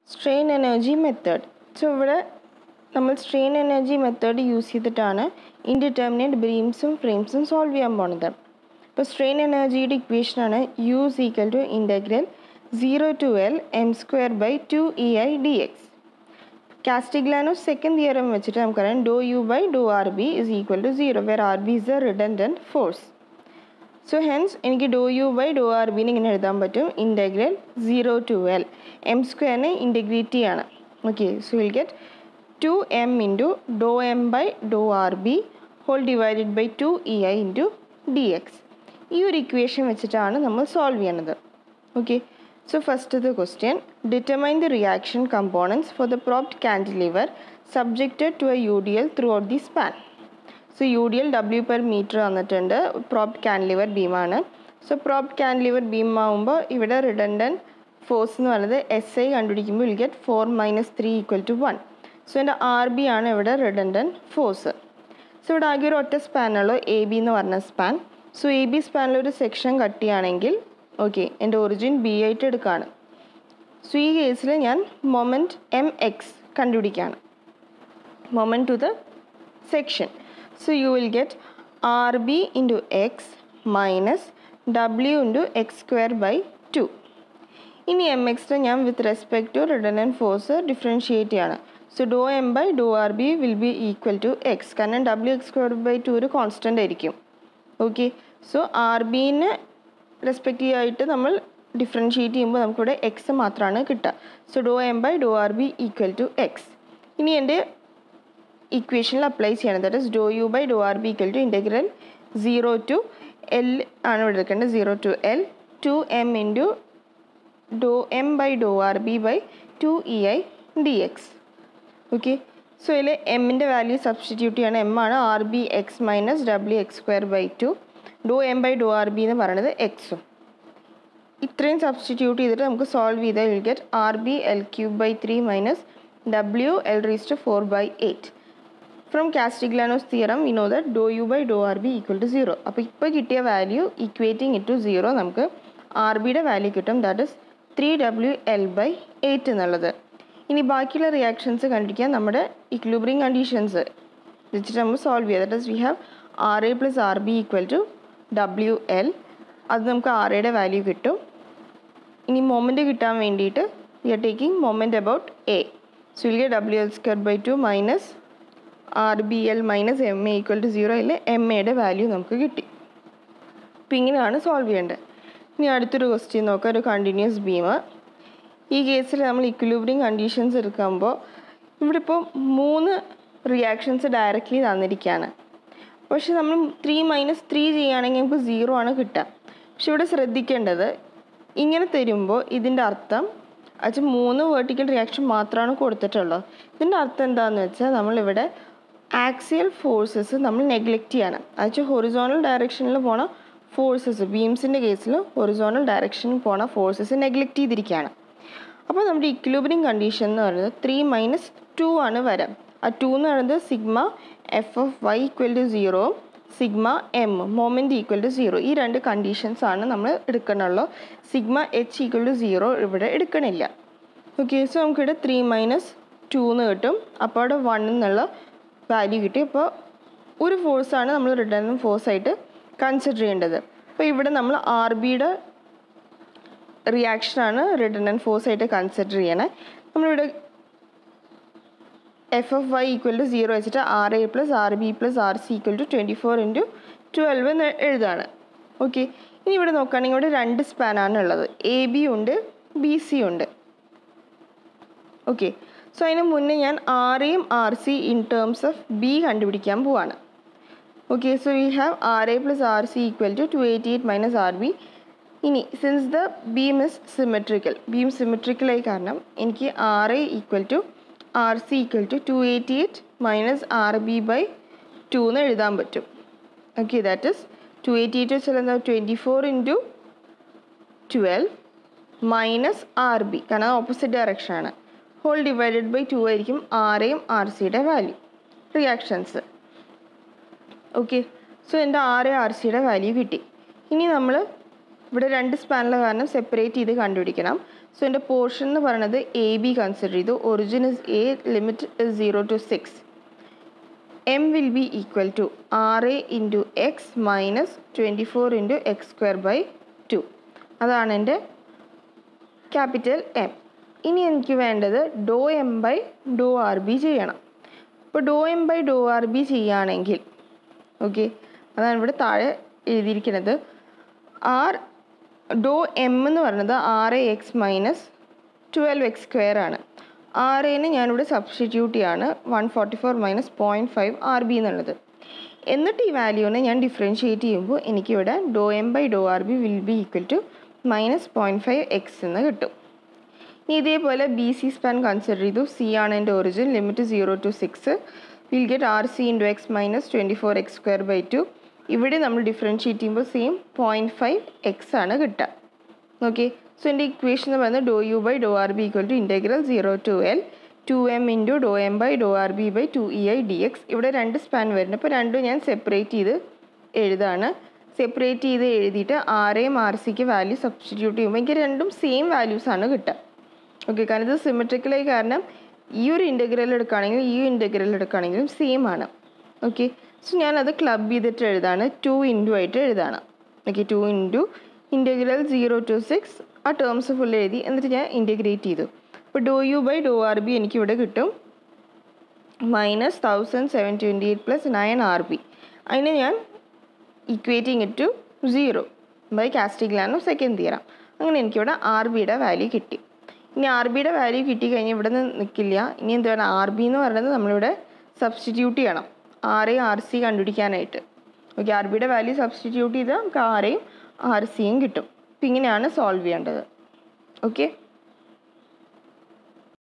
Strain energy method so ഇവിടെ നമ്മൾ strain energy method use ചെയ്തിട്ടാണ് ഇൻഡിറ്റർമിനേറ്റ് ബീംസും ഫ്രെയിംസും സോൾവ് ചെയ്യാൻ പോണത് അപ്പോൾ സ്ട്രെയിൻ എനർജിയുടെ ഇക്വേഷനാണ് U is equal to integral zero to L M square by two E I D X Castigliano second theorem വെച്ചിട്ട് നമുക്കറിയാം doh U by doh R B is equal to zero where R B is a redundant force so hence എനിക്ക് doh U by doh R ബിന് ഇങ്ങനെ എഴുതാൻ പറ്റും integral zero to L M സ്ക്വയറിന് integrity ആണ് okay so will get two M into doh M by doh R B whole divided by two E I into D X ഈ ഒരു equation വെച്ചിട്ടാണ് നമ്മൾ സോൾവ് ചെയ്യണത് okay so first the question determine the reaction components for the propped cantilever subjected to a U D L through the span so U D L W per metre വന്നിട്ടുണ്ട് propped cantilever ബീമാണ് so propped cantilever beam ആകുമ്പോൾ ഇവിടെ redundant force എന്ന് പറയുന്നത് S I കണ്ടുപിടിക്കുമ്പോൾ will get four minus three equal to one so എൻ്റെ R B ആണ് ഇവിടെ redundant force so ഇവിടെ ആകെ ഒരു ഒറ്റ സ്പാനുള്ളൂ എ ബി എന്ന് പറഞ്ഞ സ്പാൻ സോ എ ബി സ്പാനിൽ ഒരു സെക്ഷൻ കട്ട് ചെയ്യുകയാണെങ്കിൽ ഓക്കെ എൻ്റെ ഒറിജിൻ ബി ആയിട്ട് എടുക്കുകയാണ് സോ ഈ കേസിൽ ഞാൻ മൊമെൻറ്റ് എം എക്സ് കണ്ടുപിടിക്കുകയാണ് moment to the section So you will get RB into x minus W into x square by 2. ഇനി എം എക്സിനെ ഞാൻ with respect to redundant force differentiate ചെയ്യാണ് so doh M by doh R B will be equal to X കാരണം W X square by two ഒരു constant ആയിരിക്കും okay so R ബിനെ respective ആയിട്ട് നമ്മൾ ഡിഫറൻഷിയേറ്റ് ചെയ്യുമ്പോൾ നമുക്കിവിടെ എക്സ് മാത്രമാണ് കിട്ടുക so doh M by doh R B equal to X ഇനി എൻ്റെ ഇക്വേഷനിൽ അപ്ലൈ ചെയ്യണം that is doh U by doh R B equal to integral zero to L ആണ് ഇവിടെ എടുക്കേണ്ടത് zero to L two M into doh M by doh R B by two E I D X okay so ഇതിൽ എമ്മിൻ്റെ value substitute ചെയ്യണം M ആണ് R B X minus W X square by two doh M by doh R B എന്ന് പറയുന്നത് എക്സും ഇത്രയും substitute ചെയ്തിട്ട് നമുക്ക് സോൾവ് ചെയ്താൽ will get R B L cube by three minus W L Riis to four by eight from Castigliano's theorem we know that doh U by doh R B equal to zero അപ്പോൾ ഇപ്പോൾ കിട്ടിയ value equating it to zero നമുക്ക് R ബിയുടെ value കിട്ടും that is three W L by eight എന്നുള്ളത് ഇനി ബാക്കിയുള്ള reactions കണ്ടിരിക്കാൻ നമ്മുടെ ഇക്ലൂബ്രിങ് കണ്ടീഷൻസ് വെച്ചിട്ട് നമ്മൾ സോൾവ് ചെയ്യുക that is we have R A plus R B equal to W L അത് നമുക്ക് ആർ എയുടെ വാല്യൂ കിട്ടും ഇനി മൊമെൻറ്റ് കിട്ടാൻ വേണ്ടിയിട്ട് we are taking moment about A so will get W L square by two minus R B L minus M A equal to സീറോയിൽ M എയുടെ value നമുക്ക് കിട്ടി അപ്പോൾ ഇങ്ങനെയാണ് സോൾവ് ചെയ്യേണ്ടത് ഇനി അടുത്തൊരു ക്വസ്റ്റ്യൻ നോക്കാം ഒരു കണ്ടിന്യൂസ് ബീം ഈ കേസിൽ നമ്മൾ ഇക്വിലിബ്രിയം കണ്ടീഷൻസ് എടുക്കുമ്പോൾ ഇവിടെ ഇപ്പോൾ മൂന്ന് റിയാക്ഷൻസ് ഡയറക്റ്റ്ലി തന്നിരിക്കുകയാണ് പക്ഷെ നമ്മൾ ത്രീ മൈനസ് ത്രീ ചെയ്യുകയാണെങ്കിൽ നമുക്ക് സീറോ ആണ് കിട്ടുക പക്ഷെ ഇവിടെ ശ്രദ്ധിക്കേണ്ടത് ഇങ്ങനെ തരുമ്പോൾ ഇതിൻ്റെ അർത്ഥം അത് മൂന്ന് വേർട്ടിക്കൽ റിയാക്ഷൻ മാത്രമാണ് കൊടുത്തിട്ടുള്ളത് ഇതിൻ്റെ അർത്ഥം എന്താണെന്ന് വെച്ചാൽ നമ്മളിവിടെ ആക്സിയൽ ഫോഴ്സസ് നമ്മൾ നെഗ്ലക്റ്റ് ചെയ്യണം അതെച്ചാൽ ഹൊറിസോണൽ ഡയറക്ഷനിൽ പോണ ഫോഴ്സസ് ബീംസിൻ്റെ കേസിൽ ഹൊറിസോണൽ ഡയറക്ഷനിൽ പോണ ഫോഴ്സസ് നെഗ്ലക്റ്റ് ചെയ്തിരിക്കുകയാണ് അപ്പോൾ നമ്മുടെ ഇക്വിലിബ്രിയം കണ്ടീഷൻ എന്ന് പറയുന്നത് ത്രീ മൈനസ് ടു ആണ് വരാം ആ ടു എന്ന് പറയുന്നത് sigma F F Y equal to zero sigma M moment equal to zero ഈ രണ്ട് കണ്ടീഷൻസ് ആണ് നമ്മൾ എടുക്കണുള്ളൂ sigma H equal to zero ഇവിടെ എടുക്കണില്ല ഓക്കെ സോ നമുക്കിവിടെ ത്രീ മൈനസ് ടു എന്ന് കിട്ടും അപ്പോൾ അവിടെ വൺ എന്നുള്ള വാല്യൂ കിട്ടി അപ്പോൾ ഒരു ഫോഴ്സാണ് നമ്മൾ റിട്ടേൺ ഫോഴ്സ് ആയിട്ട് കൺസിഡർ ചെയ്യേണ്ടത് അപ്പോൾ ഇവിടെ നമ്മൾ ആർ ബിയുടെ റിയാക്ഷനാണ് റിട്ടേൺ ഫോഴ്സ് ആയിട്ട് കൺസിഡർ ചെയ്യണേ നമ്മളിവിടെ F F Y equal to zero വെച്ചിട്ട് R A plus R B plus R C equal to twenty four into twelve എന്ന് എഴുതാണ് ഓക്കെ ഇനി ഇവിടെ നോക്കുകയാണെങ്കിൽ ഇവിടെ രണ്ട് സ്പാനാണ് ഉള്ളത് എ ബി ഉണ്ട് ബി സി ഉണ്ട് ഓക്കെ സോ അതിന് മുന്നേ ഞാൻ ആർ എയും R C in terms of B കണ്ടുപിടിക്കാൻ പോവാണ് okay so we have R A plus R C equal to two eighty eight minus R B ഇനി since the beam is symmetrical beam സിമെട്രിക്കലായി കാരണം എനിക്ക് R A equal to R C equal to two eighty eight minus R B by two എന്ന് എഴുതാൻ പറ്റും okay that is two eighty eight വെച്ചാൽ എന്താ twenty four into twelve minus R B കാരണം opposite ഡയറക്ഷനാണ് ഹോൾ ഡിവൈഡഡ് ബൈ ടു ആയിരിക്കും R എയും R സിയുടെ വാല്യൂ റിയാക്ഷൻസ് ഓക്കെ സോ എൻ്റെ ആർ എ ആർ സിയുടെ വാല്യൂ കിട്ടി ഇനി നമ്മൾ ഇവിടെ രണ്ട് സ്പാനിലെ കാരണം സെപ്പറേറ്റ് ചെയ്ത് കണ്ടുപിടിക്കണം സോ എൻ്റെ പോർഷൻ എന്ന് പറയുന്നത് എ ബി കൺസിഡർ ചെയ്തു origin is A limit is zero to six M will be equal to R A into X minus twenty four into X square by two അതാണ് എൻ്റെ capital M ഇനി എനിക്ക് വേണ്ടത് doh M by doh R B ചെയ്യണം അപ്പോൾ doh M by doh R B ചെയ്യുകയാണെങ്കിൽ okay അതാണ് ഇവിടെ താഴെ എഴുതിയിരിക്കുന്നത് ആർ ഡോ എം എന്ന് പറയുന്നത് ആറ് X minus twelve X square ആണ് ആർ എന് ഞാനിവിടെ സബ്സ്റ്റിറ്റ്യൂട്ട് ചെയ്യാണ് one forty four minus point five R B എന്നുള്ളത് എന്നിട്ട് ഈ വാല്യൂനെ ഞാൻ ഡിഫറൻഷ്യേറ്റ് ചെയ്യുമ്പോൾ എനിക്കിവിടെ doh M by doh R B will be equal to minus point five X എന്ന് കിട്ടും ഇനി ഇതേപോലെ ബി സി സ്പാൻ കൺസിഡർ ചെയ്തു സി ആണ് എൻ്റെ origin limit zero to six will get R C into X minus twenty four X square by two ഇവിടെ നമ്മൾ differentiate ചെയ്യുമ്പോൾ സെയിം പോയിൻറ്റ് ഫൈവ് എക്സ് ആണ് കിട്ടുക ഓക്കെ സോ എൻ്റെ ഇക്വേഷൻ എന്ന് പറയുന്നത് doh U by doh R B equal to integral zero to L two M into doh M by doh R B by two E I D X ഇവിടെ രണ്ട് span വരുന്നുണ്ട് അപ്പോൾ രണ്ടും ഞാൻ separate ചെയ്ത് എഴുതാണ് സെപ്പറേറ്റ് ചെയ്ത് എഴുതിയിട്ട് ആറേയും ആർ സിക്ക് വാല്യൂ സബ്സ്റ്റിറ്റ്യൂട്ട് ചെയ്യുമ്പോൾ എനിക്ക് രണ്ടും സെയിം വാല്യൂസ് ആണ് കിട്ടുക ഓക്കെ കാരണം ഇത് സിമെട്രിക്കലായി കാരണം ഈ ഒരു ഇൻ്റഗ്രൽ എടുക്കുകയാണെങ്കിലും ഈ ഇൻ്റഗ്രൽ എടുക്കുകയാണെങ്കിലും സെയിം ആണ് ഓക്കെ സോ ഞാനത് ക്ലബ് ചെയ്തിട്ട് എഴുതാണ് ടു ഇൻറ്റു ആയിട്ട് എഴുതാണ് okay two into integral zero to six ആ ടേംസ് ഫുൾ എഴുതി എന്നിട്ട് ഞാൻ ഇൻ്റഗ്രേറ്റ് ചെയ്തു അപ്പോൾ doh U by doh R B എനിക്കിവിടെ കിട്ടും minus thousand seven twenty eight plus nine R B അതിനെ ഞാൻ equating it to zero by Castigliano second theorem അങ്ങനെ എനിക്കിവിടെ ആർ ബിയുടെ വാല്യൂ കിട്ടി ഇനി ആർ ബിയുടെ വാല്യൂ കിട്ടിക്കഴിഞ്ഞാൽ ഇവിടെ നിന്ന് നിൽക്കില്ല ഇനി എന്ത് വേണം ആർ ബി എന്ന് പറയുന്നത് നമ്മളിവിടെ സബ്സ്റ്റിറ്റ്യൂട്ട് ചെയ്യണം ആറേയും ആർ സി കണ്ടുപിടിക്കാനായിട്ട് ഓക്കെ ആർ ബിയുടെ വാല്യൂ സബ്സ്റ്റിറ്റ്യൂട്ട് ചെയ്താൽ നമുക്ക് ആറേയും ആർ സിയും കിട്ടും അപ്പം ഇങ്ങനെയാണ് സോൾവ് ചെയ്യേണ്ടത് ഓക്കെ